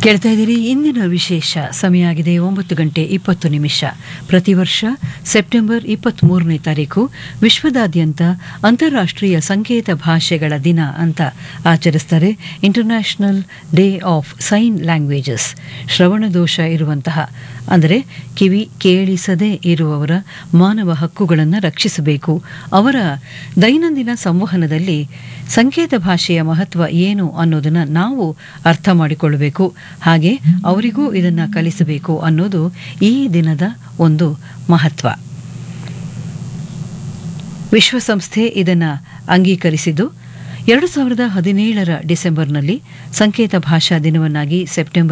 ಕೇಳ್ತಾ ಇದ್ದೀರಿ ಇಂದಿನ ವಿಶೇಷ ಸಮಯ ಆಗಿದೆ ಒಂಬತ್ತು ಗಂಟೆ ಇಪ್ಪತ್ತು ನಿಮಿಷ ಪ್ರತಿ ವರ್ಷ ಸೆಪ್ಟೆಂಬರ್ ಇಪ್ಪತ್ತ್ಮೂರನೇ ತಾರೀಕು ವಿಶ್ವದಾದ್ಯಂತ ಅಂತಾರಾಷ್ಟ್ರೀಯ ಸಂಕೇತ ಭಾಷೆಗಳ ದಿನ ಅಂತ ಆಚರಿಸ್ತಾರೆ international day of sign languages ಶ್ರವಣ ದೋಷ ಇರುವಂತಹ ಅಂದರೆ ಕಿವಿ ಕೇಳಿಸದೇ ಇರುವವರ ಮಾನವ ಹಕ್ಕುಗಳನ್ನು ರಕ್ಷಿಸಬೇಕು ಅವರ ದೈನಂದಿನ ಸಂವಹನದಲ್ಲಿ ಸಂಕೇತ ಭಾಷೆಯ ಮಹತ್ವ ಏನು ಅನ್ನೋದನ್ನು ನಾವು ಅರ್ಥ ಮಾಡಿಕೊಳ್ಳಬೇಕು ಹಾಗೆ ಅವರಿಗೂ ಇದನ್ನು ಕಲಿಸಬೇಕು ಅನ್ನೋದು ಈ ದಿನದ ಒಂದು ಮಹತ್ವ ವಿಶ್ವಸಂಸ್ಥೆ ಇದನ್ನು ಅಂಗೀಕರಿಸಿದ್ದು ಎರಡು ಸಾವಿರದ ಹದಿನೇಳರ ಡಿಸೆಂಬರ್ನಲ್ಲಿ ಸಂಕೇತ ಭಾಷಾ ದಿನವನ್ನಾಗಿ ಸೆಪ್ಟೆಂಬರ್